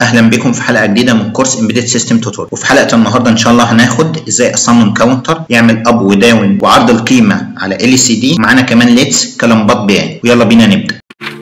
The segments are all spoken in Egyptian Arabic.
اهلا بكم في حلقه جديده من كورس امبيدد سيستم توتوريال وفي حلقه النهارده ان شاء الله هناخد ازاي اصمم كاونتر يعمل اب وداون وعرض القيمه على ال سي دي معانا كمان ليتس كلمبات بيان ويلا بينا نبدا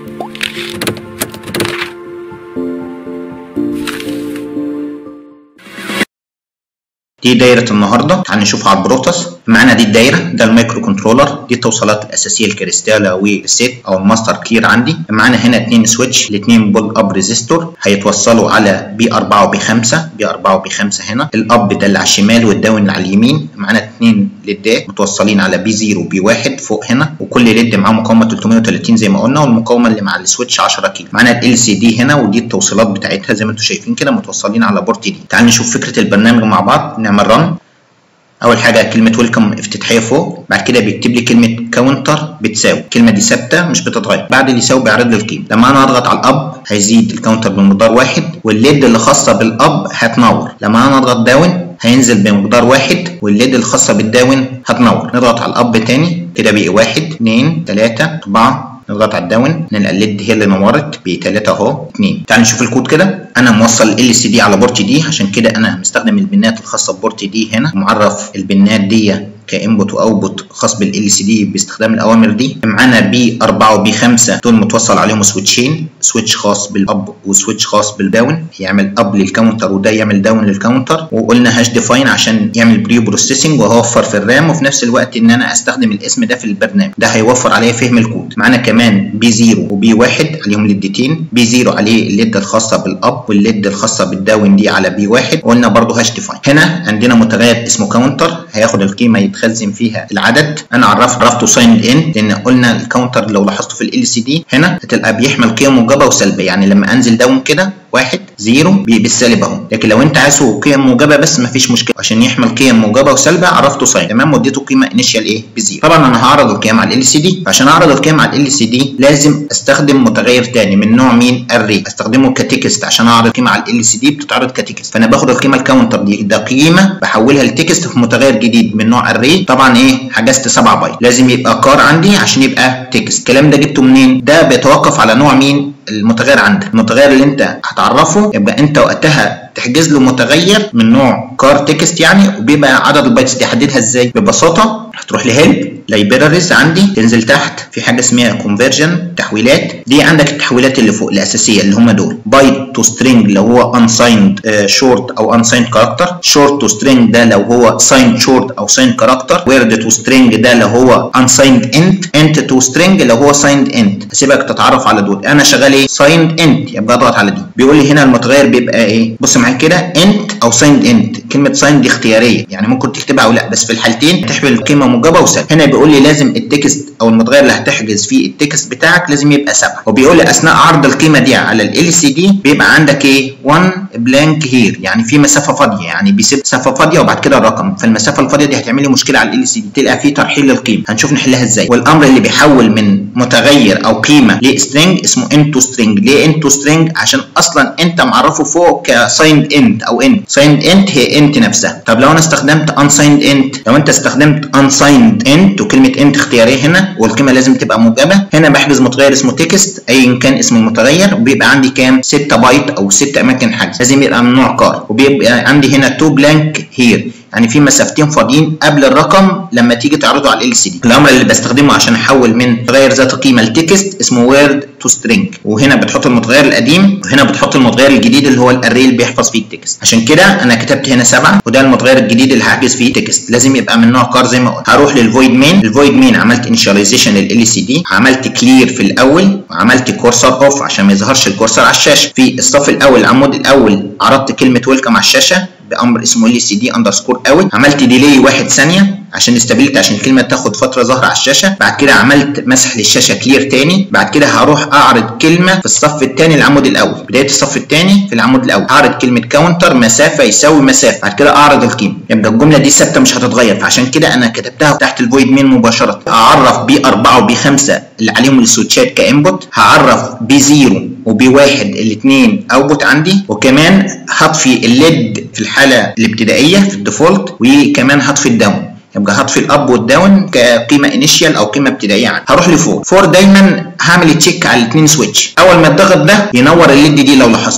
دي دايرة النهاردة تعال نشوفها على البروتوس معانا دي الدايرة ده المايكرو كنترولر دي التوصيلات الأساسية الكريستالة والسيت أو الماستر كير عندي معانا هنا اتنين سويتش الاتنين بول أب ريزيستور هيتوصلوا على بي 4 وبي 5 بي 4 وبي 5 هنا الأب ده اللي على الشمال والداون اللي على اليمين معانا اتنين ليدات متوصلين على بي 0 وبي 1 فوق هنا وكل ليد معاه مقاومة 330 زي ما قلنا والمقاومة اللي مع السويتش 10 كيلو معانا ال سي دي هنا ودي التوصيلات بتاعتها زي ما انتم شايفين كده متوصلين على بورت دي تعال نشوف فكرة البرنامج مع بعض نعمل رن اول حاجه كلمه ويلكم افتتاحيه فوق بعد كده بيكتب لي كلمه كاونتر بتساوي الكلمه دي ثابته مش بتتغير بعد اللي يساوي بيعرض لي القيمه لما انا اضغط على الاب هيزيد الكاونتر بمقدار واحد والليد اللي خاصه بالاب هتنور لما انا اضغط داون هينزل بمقدار واحد والليد الخاصه بالداون هتنور نضغط على الاب تاني كده بقي واحد اتنين تلاته اربعه نضغط على الداون نلقى الليد هي اللي نورت ب 3 اهو 2 تعال نشوف الكود كده انا موصل ال سي دي على بورت دي عشان كده انا مستخدم البنات الخاصه ببورت دي هنا معرف البنات دي كانبوت واوتبوت خاص بالال سي دي باستخدام الاوامر دي معانا بي 4 وبي 5 دول متوصل عليهم سويتشين سويتش خاص بالاب وسويتش خاص بالداون يعمل اب للكاونتر وده يعمل داون للكاونتر وقلنا هاش ديفاين عشان يعمل بري بروسيسنج وهوفر في الرام وفي نفس الوقت ان انا استخدم الاسم ده في البرنامج ده هيوفر عليا فهم الكود معانا كمان بي 0 وبي 1 عليهم ليدتين بي 0 عليه الليد الخاصه بالاب والليد الخاصه بالداون دي على بي 1 وقلنا برده هاش ديفاين هنا عندنا متغير اسمه كاونتر هياخد القيمه يتخزن فيها العدد انا عرفت عرفته سايند ان لان قلنا الكاونتر لو لاحظته في ال سي دي هنا هتبقى بيحمل قيم موجبه وسلبيه يعني لما انزل داون كده واحد زيرو بالسالب اهو لكن لو انت عايزه قيم موجبه بس مفيش مشكله عشان يحمل قيم موجبه وسالبه عرفته ساين تمام واديته قيمه انيشال ايه بزيرو طبعا انا هعرض القيم على ال سي دي عشان اعرض القيم على ال سي دي لازم استخدم متغير تاني من نوع مين الري استخدمه كتكست عشان اعرض القيمه على ال سي دي بتتعرض كتكست فانا باخد القيمه الكاونتر دي ده قيمه بحولها لتكست في متغير جديد من نوع الري طبعا ايه حجزت 7 بايت لازم يبقى كار عندي عشان يبقى تكست الكلام ده جبته منين ده بيتوقف على نوع مين المتغير عندك المتغير اللي انت هتعرفه يبقى انت وقتها تحجز له متغير من نوع كار تكست يعني وبيبقى عدد البايتس دي حددها ازاي ببساطه هتروح لهيلب لايبراريز عندي تنزل تحت في حاجه اسمها كونفرجن تحويلات دي عندك التحويلات اللي فوق الاساسيه اللي هم دول بايت تو سترينج لو هو unsigned شورت او unsigned كاركتر شورت تو سترينج ده لو هو signed شورت او signed كاركتر ويرد تو سترينج ده لو هو unsigned انت انت تو سترينج لو هو signed انت هسيبك تتعرف على دول انا شغال ايه signed انت يبقى اضغط على دي بيقول لي هنا المتغير بيبقى ايه بص معايا كده انت او signed انت كلمه signed دي اختياريه يعني ممكن تكتبها او لا بس في الحالتين تحمل قيمه موجبه وسالبه هنا بيقول لي لازم التكست او المتغير اللي هتحجز فيه التكست بتاعك لازم يبقى 7 وبيقول لي اثناء عرض القيمه دي على ال سي دي بيبقى عندك ايه 1 بلانك هير يعني في مسافه فاضيه يعني بيسيب مسافه فاضيه وبعد كده الرقم فالمسافه الفاضيه دي هتعمل لي مشكله على ال سي دي تلقى فيه ترحيل للقيمه هنشوف نحلها ازاي والامر اللي بيحول من متغير او قيمه لسترنج اسمه انتو سترنج ليه انتو سترنج عشان اصلا انت معرفه فوق كسايند انت او انت سايند انت هي انت نفسها طب لو انا استخدمت unsigned انت لو انت استخدمت unsigned انت وكلمه انت اختياريه هنا والقيمه لازم تبقى موجبه هنا بحجز متغير اسمه تكست ايا كان اسم المتغير وبيبقى عندي كام 6 بايت او 6 اماكن حجز لازم يبقى من نوع كار وبيبقى عندي هنا 2 بلانك هير يعني في مسافتين فاضيين قبل الرقم لما تيجي تعرضه على ال سي دي الامر اللي بستخدمه عشان احول من متغير ذات قيمه لتكست اسمه وورد تو سترينج وهنا بتحط المتغير القديم وهنا بتحط المتغير الجديد اللي هو الاري اللي بيحفظ فيه التكست عشان كده انا كتبت هنا 7 وده المتغير الجديد اللي هحجز فيه تكست لازم يبقى من نوع كار زي ما قلت هروح للفويد مين الفويد مين عملت انيشاليزيشن لل سي دي عملت كلير في الاول وعملت كورسر اوف عشان ما يظهرش الكورسر على الشاشه في الصف الاول العمود الاول عرضت كلمه ويلكم على الشاشه بامر اسمه ال سي دي اندرسكور اوت عملت ديلي واحد ثانيه عشان استابيليتي عشان الكلمه تاخد فتره ظاهره على الشاشه بعد كده عملت مسح للشاشه كلير تاني بعد كده هروح اعرض كلمه في الصف الثاني العمود الاول بدايه الصف الثاني في العمود الاول اعرض كلمه كاونتر مسافه يساوي مسافه بعد كده اعرض القيمه يبقى الجمله دي ثابته مش هتتغير فعشان كده انا كتبتها تحت الفويد مين مباشره اعرف بي 4 وبي 5 اللي عليهم السويتشات كانبوت هعرف بي 0 وبي 1 الاثنين اوتبوت عندي وكمان هطفي الليد في الحاله الابتدائيه في الديفولت وكمان هطفي الداون يبقى هطفي الاب والداون كقيمه انيشال او قيمه ابتدائيه عندي هروح لفور فور دايما هعمل تشيك على الاثنين سويتش اول ما الضغط ده ينور الليد دي لو لاحظتوا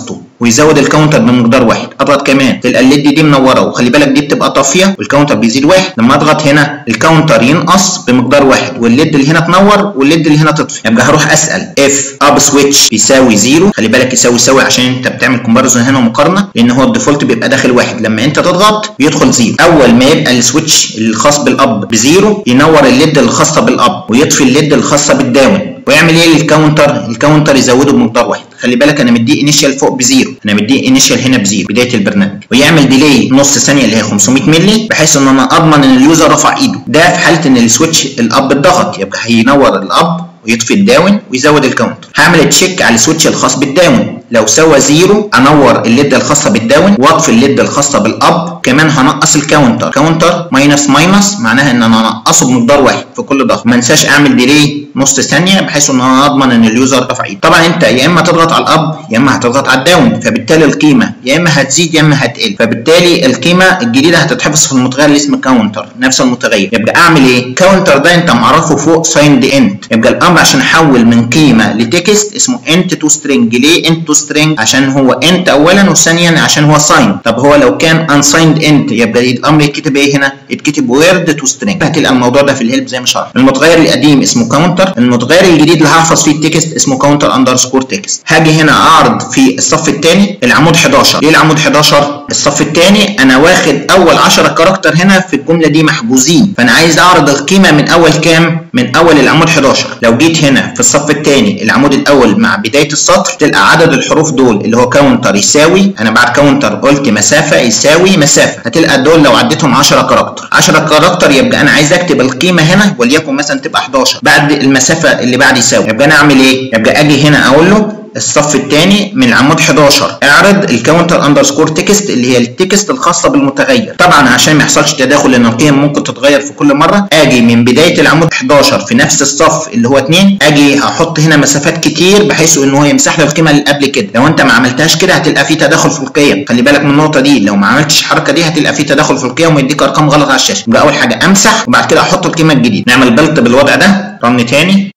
ويزود الكاونتر بمقدار واحد اضغط كمان تلقى الليد دي منوره وخلي بالك دي بتبقى طافيه والكاونتر بيزيد واحد لما اضغط هنا الكاونتر ينقص بمقدار واحد والليد اللي هنا تنور والليد اللي هنا تطفي يبقى هروح اسال اف اب سويتش بيساوي زيرو خلي بالك يساوي يساوي عشان انت بتعمل كومباريزون هنا ومقارنه لان هو الديفولت بيبقى داخل واحد لما انت تضغط بيدخل زيرو اول ما يبقى السويتش الخاص بالاب بزيرو ينور الليد الخاصه بالاب ويطفي الليد الخاصه بالداون ويعمل ايه للكاونتر الكاونتر يزوده بمقدار واحد خلي بالك انا مديه انيشال فوق بزيرو انا مديه انيشال هنا بزيرو بدايه البرنامج ويعمل ديلي نص ثانيه اللي هي 500 مللي بحيث ان انا اضمن ان اليوزر رفع ايده ده في حاله ان السويتش الاب اتضغط يبقى هينور الاب ويطفي الداون ويزود الكاونتر هعمل تشيك على السويتش الخاص بالداون لو سوى زيرو انور الليد الخاصه بالداون واطفي الليد الخاصه بالاب كمان هنقص الكاونتر كاونتر ماينس ماينس معناها ان انا انقصه بمقدار واحد في كل ضغط ما انساش اعمل ديلي نص ثانيه بحيث ان انا اضمن ان اليوزر رفع ايده طبعا انت يا اما تضغط على الاب يا اما هتضغط على الداون فبالتالي القيمه يا اما هتزيد يا اما هتقل فبالتالي القيمه الجديده هتتحفظ في المتغير اللي اسمه كاونتر نفس المتغير يبقى اعمل ايه كاونتر ده انت معرفه فوق سايند انت يبقى الامر عشان احول من قيمه لتكست اسمه انت تو سترينج ليه انت تو سترينج عشان هو انت اولا وثانيا عشان هو ساين طب هو لو كان unsigned انت يبقى الامر يتكتب ايه هنا يتكتب ويرد تو سترينج هتلقى الموضوع ده في الهيلب زي ما شرح المتغير القديم اسمه كاونتر المتغير الجديد اللي هحفظ فيه التكست اسمه كاونتر اندرسكور تكست هاجي هنا اعرض في الصف الثاني العمود 11 ليه العمود 11 الصف الثاني انا واخد اول 10 كاركتر هنا في الجمله دي محجوزين فانا عايز اعرض القيمه من اول كام من اول العمود 11 لو جيت هنا في الصف الثاني العمود الاول مع بدايه السطر تلقى عدد الحروف دول اللي هو كاونتر يساوي انا بعد كاونتر قلت مسافه يساوي مسافه هتلقى دول لو عديتهم 10 كاركتر 10 كاركتر يبقى انا عايز اكتب القيمه هنا وليكن مثلا تبقى 11 بعد المسافه اللي بعد يساوي يبقى انا اعمل ايه يبقى اجي هنا اقول له الصف الثاني من العمود 11 اعرض الكاونتر اندرسكور تكست اللي هي التكست الخاصه بالمتغير طبعا عشان ما يحصلش تداخل لان القيم ممكن تتغير في كل مره اجي من بدايه العمود 11 في نفس الصف اللي هو 2 اجي هحط هنا مسافات كتير بحيث ان هو يمسح لي القيمه اللي قبل كده لو انت ما عملتهاش كده هتلقى في تداخل في القيم خلي بالك من النقطه دي لو ما عملتش الحركه دي هتلقى في تداخل في القيم ويديك ارقام غلط على الشاشه يبقى اول حاجه امسح وبعد كده احط القيمه الجديده نعمل بلت بالوضع ده رن تاني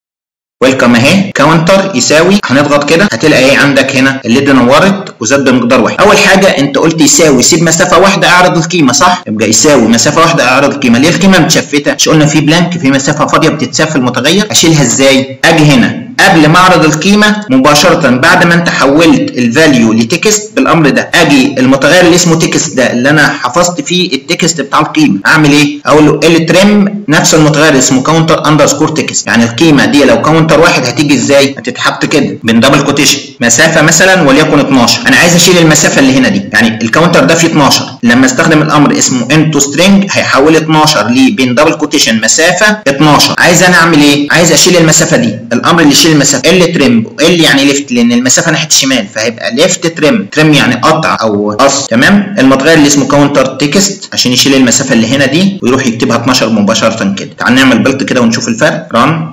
ويلكم اهي كاونتر يساوي هنضغط كده هتلاقي ايه عندك هنا الليد نورت وزاد بمقدار واحد اول حاجه انت قلت يساوي سيب مسافه واحده اعرض القيمه صح يبقى يساوي مسافه واحده اعرض القيمه ليه القيمه متشفته مش قلنا في بلانك في مسافه فاضيه بتتساب في المتغير اشيلها ازاي اجي هنا قبل ما اعرض القيمه مباشره بعد ما انت حولت الفاليو لتكست بالامر ده اجي المتغير اللي اسمه تكست ده اللي انا حفظت فيه التكست بتاع القيمه اعمل ايه اقول له ال تريم نفس المتغير اسمه كاونتر اندرسكور تكست يعني القيمه دي لو كاونتر واحد هتيجي ازاي هتتحط كده بين دبل كوتيشن مسافه مثلا وليكن 12 انا عايز اشيل المسافه اللي هنا دي يعني الكاونتر ده فيه 12 لما استخدم الامر اسمه انتو سترينج هيحول 12 لبين دبل كوتيشن مسافه 12 عايز انا اعمل ايه عايز اشيل المسافه دي الامر اللي يشيل المسافه ال تريم ال يعني ليفت لان المسافه ناحيه الشمال فهيبقى ليفت تريم تريم يعني قطع او قص تمام المتغير اللي اسمه كاونتر تكست عشان يشيل المسافه اللي هنا دي ويروح يكتبها 12 مباشره كده تعال نعمل بلت كده ونشوف الفرق ران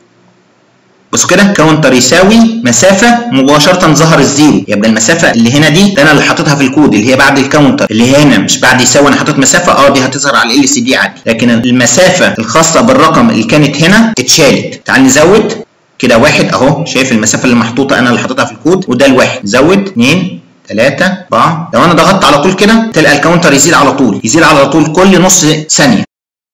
بص كده كاونتر يساوي مسافه مباشره ظهر الزيرو يبقى المسافه اللي هنا دي انا اللي حاططها في الكود اللي هي بعد الكاونتر اللي هنا مش بعد يساوي انا حاطط مسافه اه دي هتظهر على ال سي دي عادي لكن المسافه الخاصه بالرقم اللي كانت هنا اتشالت تعال نزود كده واحد اهو شايف المسافه اللي محطوطه انا اللي حاططها في الكود وده الواحد زود اثنين ثلاثة أربعة لو أنا ضغطت على طول كده تلقى الكاونتر يزيد على طول يزيد على طول كل نص ثانية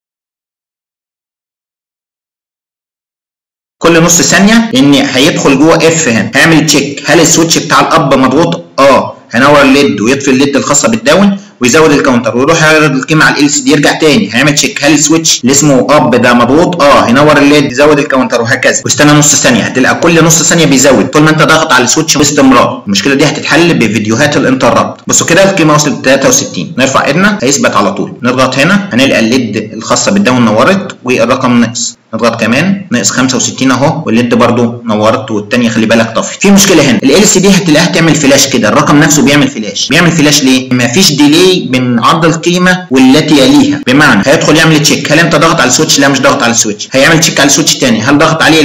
كل نص ثانية لأن هيدخل جوه اف هنا هيعمل تشيك هل السويتش بتاع الأب مضغوط؟ اه هنور الليد ويطفي الليد الخاصة بالداون ويزود الكاونتر ويروح يعرض القيمه على ال سي دي يرجع تاني هيعمل تشيك هل السويتش اللي اسمه اب ده مضغوط اه هينور الليد يزود الكاونتر وهكذا واستنى نص ثانيه هتلاقي كل نص ثانيه بيزود طول ما انت ضاغط على السويتش باستمرار المشكله دي هتتحل بفيديوهات الانتربت بصوا كده القيمه وصلت 63 نرفع ايدنا هيثبت على طول نضغط هنا هنلقى الليد الخاصه بالداون نورت والرقم نقص نضغط كمان ناقص 65 اهو والليد برضو نورت والثانيه خلي بالك طفي في مشكله هنا ال سي دي هتلاقيها تعمل فلاش كده الرقم نفسه بيعمل فلاش بيعمل فلاش ليه مفيش ديلي بين عرض القيمه والتي يليها بمعنى هيدخل يعمل تشيك هل انت ضغط على السويتش لا مش ضغط على السويتش هيعمل تشيك على السويتش الثاني هل ضغط عليه لا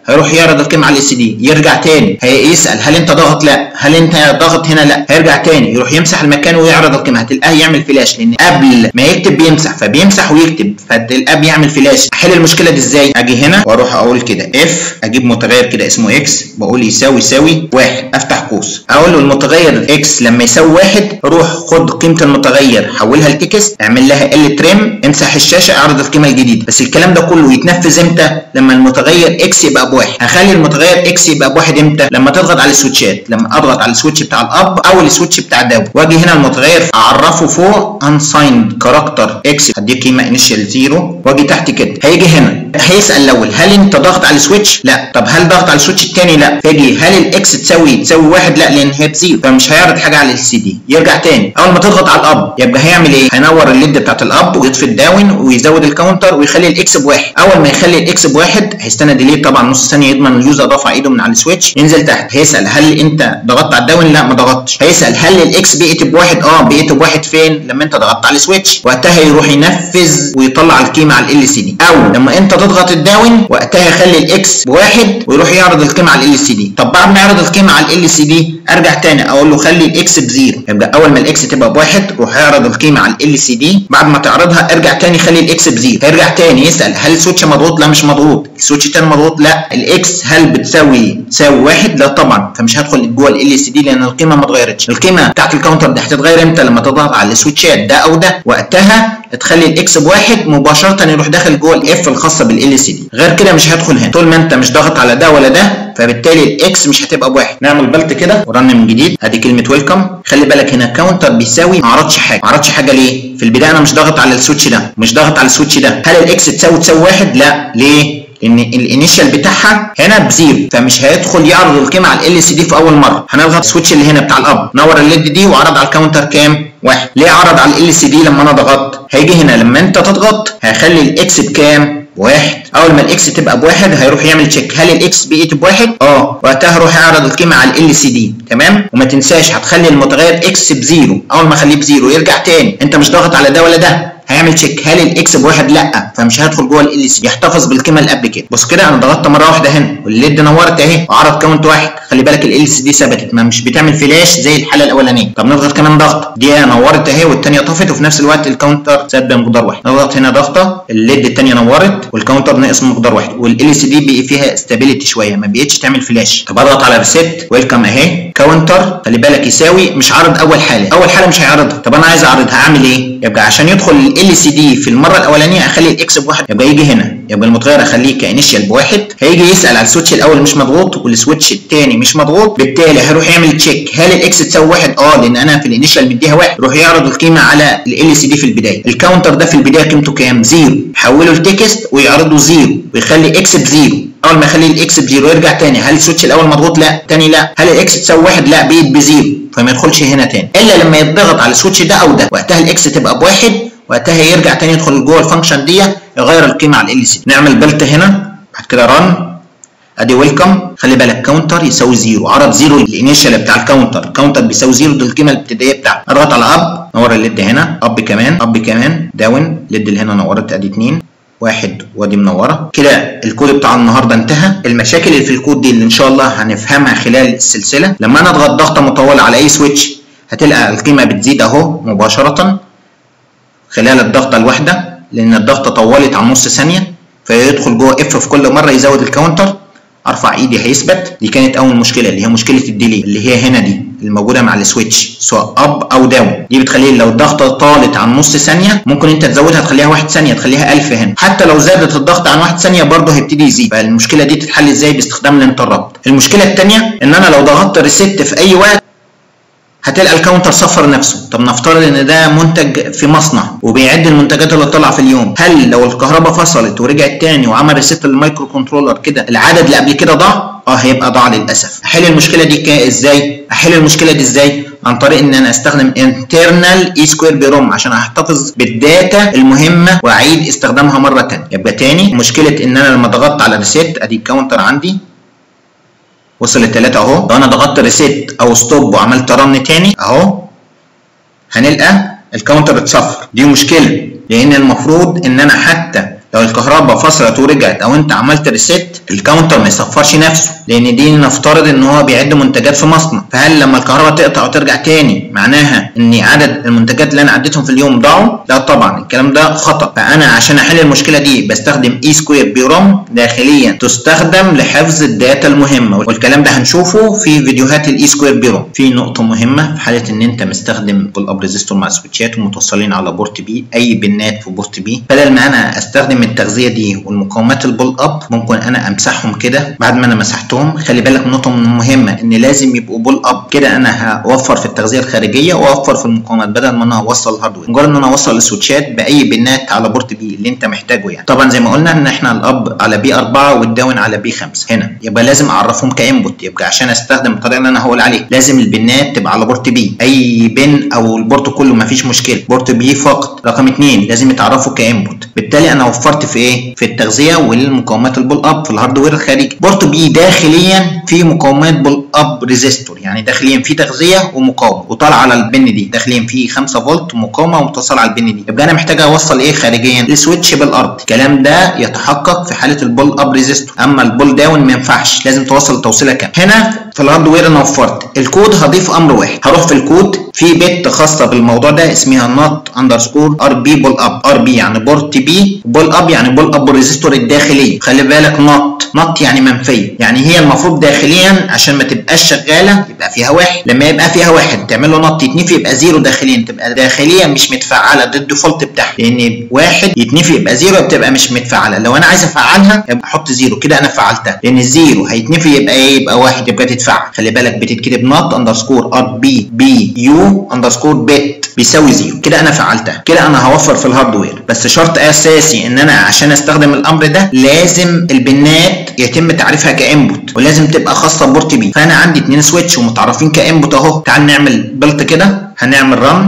هيروح يعرض القيمه على الاس دي يرجع تاني هيسال هل انت ضاغط لا هل انت ضاغط هنا لا هيرجع تاني يروح يمسح المكان ويعرض القيمه هتلقاه يعمل فلاش لان قبل ما يكتب بيمسح فبيمسح ويكتب فتلقاه بيعمل فلاش احل المشكله دي ازاي اجي هنا واروح اقول كده اف اجيب متغير كده اسمه اكس بقول يساوي يساوي واحد افتح قوس اقول له المتغير اكس لما يساوي واحد روح خد قيمه المتغير حولها لتكست اعمل لها ال تريم امسح الشاشه اعرض القيمه الجديده بس الكلام ده كله يتنفذ امتى لما المتغير اكس يبقى بواحد هخلي المتغير اكس يبقى بواحد امتى لما تضغط على السويتشات لما اضغط على السويتش بتاع الاب او السويتش بتاع الداون واجي هنا المتغير اعرفه فوق unsigned كاركتر اكس هديه قيمه انيشال زيرو واجي تحت كده هيجي هنا هيسال الاول هل انت ضغط على السويتش لا طب هل ضغط على السويتش الثاني لا فيجي هل الاكس تساوي تساوي واحد لا لان هي بزيرو فمش هيعرض حاجه على السي دي يرجع تاني اول ما تضغط على الاب يبقى هيعمل ايه هينور الليد بتاعت الاب ويطفي الداون ويزود الكاونتر ويخلي الاكس بواحد اول ما يخلي الاكس بواحد هيستنى ديلي طبعا نص ثانيه يضمن اليوزر رفع ايده من على السويتش ينزل تحت هيسال هل انت ضغطت على الداون لا ما ضغطتش هيسال هل الاكس بقيت بواحد اه بقيت بواحد فين لما انت ضغطت على السويتش وقتها يروح ينفذ ويطلع القيمه على ال سي دي او لما انت تضغط الداون وقتها يخلي الاكس بواحد ويروح يعرض القيمه على ال سي دي طب بعد ما يعرض القيمه على ال سي دي ارجع تاني اقول له خلي الاكس بزيرو يبقى اول ما الاكس تبقى بواحد روح يعرض القيمه على ال سي دي بعد ما تعرضها ارجع تاني خلي الاكس بزيرو هيرجع تاني يسال هل السويتش مضغوط لا مش مضغوط السويتش التاني مضغوط لا الاكس هل بتساوي تساوي واحد لا طبعا فمش هدخل جوه ال سي دي لان القيمه ما اتغيرتش القيمه بتاعت الكاونتر دي هتتغير امتى لما تضغط على السويتشات ده او ده وقتها تخلي الاكس بواحد مباشره يروح داخل جوه الاف الخاصه بالال سي دي غير كده مش هيدخل هنا طول ما انت مش ضاغط على ده ولا ده فبالتالي الاكس مش هتبقى بواحد نعمل بلت كده ورن من جديد ادي كلمه ويلكم خلي بالك هنا كاونتر بيساوي ما عرضش حاجه ما عرضش حاجه ليه في البدايه انا مش ضاغط على السويتش ده مش ضاغط على السويتش ده هل الاكس تساوي تساوي واحد لا ليه ان الانيشال بتاعها هنا بزيرو فمش هيدخل يعرض القيمه على ال سي دي في اول مره هنضغط السويتش اللي هنا بتاع الاب نور الليد دي وعرض على الكاونتر كام واحد ليه عرض على ال سي دي لما انا ضغطت هيجي هنا لما انت تضغط هيخلي الاكس بكام واحد اول ما الاكس تبقى بواحد هيروح يعمل تشيك هل الاكس بقيت بواحد اه وقتها هروح يعرض القيمه على ال سي دي تمام وما تنساش هتخلي المتغير اكس بزيرو اول ما اخليه بزيرو يرجع تاني انت مش ضاغط على ده ولا ده هيعمل تشيك هل الاكس بواحد لا فمش هيدخل جوه ال سي يحتفظ بالقيمه اللي قبل كده بص كده انا ضغطت مره واحده هنا والليد نورت اهي وعرض كاونت واحد خلي بالك ال سي دي ثبتت ما مش بتعمل فلاش زي الحاله الاولانيه طب نضغط كمان ضغطه دي نورت اهي والثانيه طفت وفي نفس الوقت الكاونتر ثبت بمقدار واحد نضغط هنا ضغطه الليد الثانيه نورت والكاونتر ناقص مقدار واحد والال سي دي بقي فيها استابيليتي شويه ما بقتش تعمل فلاش طب اضغط على ريسيت ويلكم اهي كاونتر خلي بالك يساوي مش عارض اول حاله اول حاله مش هيعرضها طب انا عايز اعرضها اعمل ايه يبقى عشان يدخل ال سي دي في المره الاولانيه اخلي الاكس بواحد يبقى يجي هنا يبقى المتغير اخليه كانيشال بواحد هيجي يسال على السويتش الاول مش مضغوط والسويتش الثاني مش مضغوط بالتالي هيروح يعمل تشيك هل الاكس تساوي واحد اه لان انا في الانيشال مديها واحد يروح يعرض القيمه على ال سي دي في البدايه الكاونتر ده في البدايه قيمته كام زيرو حوله لتكست ويعرضه زيرو ويخلي اكس بزيرو اول ما يخلي الاكس بزيرو يرجع تاني هل السويتش الاول مضغوط لا تاني لا هل الاكس تساوي واحد لا بقيت بزيرو فما يدخلش هنا تاني الا لما يتضغط على السويتش ده او ده وقتها الاكس تبقى بواحد وقتها يرجع تاني يدخل جوه الفانكشن دي يغير القيمه على ال سي نعمل بلت هنا بعد كده ران ادي ويلكم خلي بالك كاونتر يساوي زيرو عرض زيرو الانيشال بتاع الكاونتر الكاونتر بيساوي زيرو دي القيمه الابتدائيه بتاعته اضغط على اب نور الليد هنا اب كمان اب كمان داون ليد اللي هنا نورت ادي اتنين واحد وادي منوره كده الكود بتاع النهارده انتهى المشاكل اللي في الكود دي اللي ان شاء الله هنفهمها خلال السلسله لما انا اضغط ضغطه مطوله على اي سويتش هتلقى القيمه بتزيد اهو مباشره خلال الضغطه الواحده لان الضغطه طولت عن نص ثانيه فيدخل جوه اف في كل مره يزود الكاونتر ارفع ايدي هيثبت دي كانت اول مشكله اللي هي مشكله الديلي اللي هي هنا دي الموجوده مع السويتش سواء اب او داون دي بتخليه لو الضغطه طالت عن نص ثانيه ممكن انت تزودها تخليها 1 ثانيه تخليها 1000 هنا حتى لو زادت الضغط عن 1 ثانيه برضه هيبتدي يزيد فالمشكله دي تتحل ازاي باستخدام الانتربت المشكله الثانيه ان انا لو ضغطت ريست في اي وقت هتلقى الكاونتر صفر نفسه طب نفترض ان ده منتج في مصنع وبيعد المنتجات اللي طالعه في اليوم هل لو الكهرباء فصلت ورجعت تاني وعمل ريست للمايكرو كنترولر كده العدد اللي قبل كده ضاع اه هيبقى ضاع للاسف احل المشكله دي ازاي احل المشكله دي ازاي عن طريق ان انا استخدم internal اي سكوير بروم عشان احتفظ بالداتا المهمه واعيد استخدامها مره ثانيه يبقى تاني مشكله ان انا لما ضغطت على ريست ادي الكاونتر عندي وصل للتلاتة اهو لو انا ضغطت ريسيت او ستوب وعملت رن تاني اهو هنلقى الكاونتر اتصفر دي مشكله لان المفروض ان انا حتى لو الكهرباء فصلت ورجعت او انت عملت ريست الكاونتر ما يصفرش نفسه لان دي نفترض ان هو بيعد منتجات في مصنع فهل لما الكهرباء تقطع وترجع تاني معناها ان عدد المنتجات اللي انا عديتهم في اليوم ضاعوا لا طبعا الكلام ده خطا فانا عشان احل المشكله دي بستخدم اي سكوير بي روم داخليا تستخدم لحفظ الداتا المهمه والكلام ده هنشوفه في فيديوهات الاي سكوير بي روم في نقطه مهمه في حاله ان انت مستخدم بول اب ريزيستور مع سويتشات ومتوصلين على بورت بي اي بنات في بورت بي بدل ما انا استخدم التغذيه دي والمقاومات البول اب ممكن انا امسحهم كده بعد ما انا مسحتهم خلي بالك من نقطه مهمه ان لازم يبقوا بول اب كده انا هوفر في التغذيه الخارجيه واوفر في المقاومات بدل ما انا اوصل الهاردوير مجرد ان انا اوصل السويتشات باي بنات على بورت بي اللي انت محتاجه يعني طبعا زي ما قلنا ان احنا الاب على بي 4 والداون على بي 5 هنا يبقى لازم اعرفهم كانبوت يبقى عشان استخدم الطريقه اللي انا هقول عليها لازم البنات تبقى على بورت بي اي بن او البورت كله مفيش مشكله بورت بي فقط رقم اثنين لازم يتعرفوا كانبوت بالتالي انا وفرت في ايه في التغذيه والمقاومات البول اب في الهاردوير الخارجي بورت بي داخليا في مقاومات بول اب ريزيستور يعني داخليا في تغذيه ومقاومه وطالع على البن دي داخليا في 5 فولت مقاومه ومتصل على البن دي يبقى انا محتاج اوصل ايه خارجيا السويتش بالارض الكلام ده يتحقق في حاله البول اب ريزيستور اما البول داون ما ينفعش لازم توصل توصيله كام هنا في الهاردوير انا وفرت الكود هضيف امر واحد هروح في الكود في بت خاصه بالموضوع ده اسمها نوت اندرسكور ار بي بول اب ار بي يعني بورت بي بول اب يعني بول اب ريزيستور الداخليه خلي بالك نوت نوت يعني منفيه يعني هي المفروض داخليا عشان ما تبقاش شغاله يبقى فيها واحد لما يبقى فيها واحد تعمل له نوت يتنفي يبقى زيرو داخليا تبقى داخليا مش متفعله ده الديفولت بتاعها لان واحد يتنفي يبقى زيرو بتبقى مش متفعله لو انا عايز افعلها يبقى احط زيرو كده انا فعلتها لان الزيرو هيتنفي يبقى ايه يبقى واحد يبقى تتفعل خلي بالك بتتكتب نوت اندرسكور ار بي بي يو اندرسكور بت بيساوي زيرو كده انا فعلتها كده انا هوفر في الهاردوير بس شرط اساسي ان انا عشان استخدم الامر ده لازم البنات يتم تعريفها كانبوت ولازم تبقى خاصه بورت بي فانا عندي اتنين سويتش ومتعرفين كانبوت اهو تعال نعمل بلت كده هنعمل رن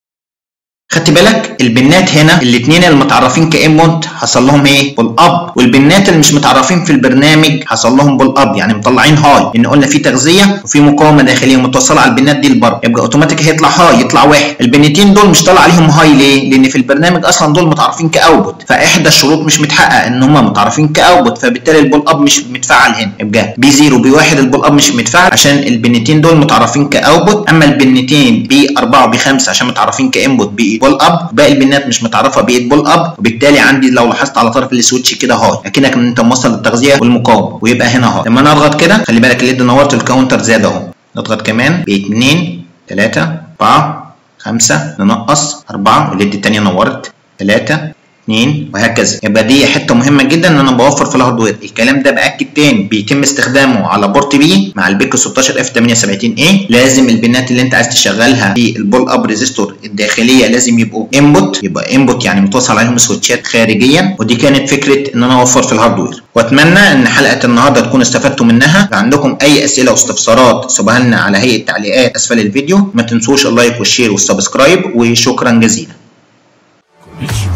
خدت بالك البنات هنا الاثنين المتعرفين كانبوت حصل لهم ايه بول اب والبنات اللي مش متعرفين في البرنامج حصل لهم بول اب يعني مطلعين هاي لان قلنا في تغذيه وفي مقاومه داخليه متوصله على البنات دي لبره يبقى اوتوماتيك هيطلع هاي يطلع واحد البنتين دول مش طالع عليهم هاي ليه لان في البرنامج اصلا دول متعرفين كاوتبوت فاحدى الشروط مش متحقق ان هم متعرفين كاوتبوت فبالتالي البول اب مش متفعل هنا يبقى بي 0 بي 1 البول اب مش متفعل عشان البنتين دول متعرفين كاوتبوت اما البنتين بي 4 وبي 5 عشان متعرفين كانبوت بي بول اب باقي البنات مش متعرفه بقت بول اب وبالتالي عندي لو لاحظت على طرف السويتش كده هاي اكنك ان انت موصل التغذيه والمقاومه ويبقى هنا هاي لما انا اضغط كده خلي بالك الليد نورت الكاونتر زاد اهو نضغط كمان ب 2 3 4 5 ننقص 4 والليد الثانيه نورت 3 2 وهكذا يبقى دي حته مهمه جدا ان انا بوفر في الهاردوير الكلام ده باكد تاني بيتم استخدامه على بورت بي مع البيك 16 اف 78 اي لازم البنات اللي انت عايز تشغلها في البول اب ريزيستور الداخليه لازم يبقوا انبوت يبقى انبوت يعني متوصل عليهم سويتشات خارجيا ودي كانت فكره ان انا اوفر في الهاردوير واتمنى ان حلقه النهارده تكونوا استفدتوا منها لو عندكم اي اسئله واستفسارات سيبوها لنا على هيئه تعليقات اسفل الفيديو ما تنسوش اللايك والشير والسبسكرايب وشكرا جزيلا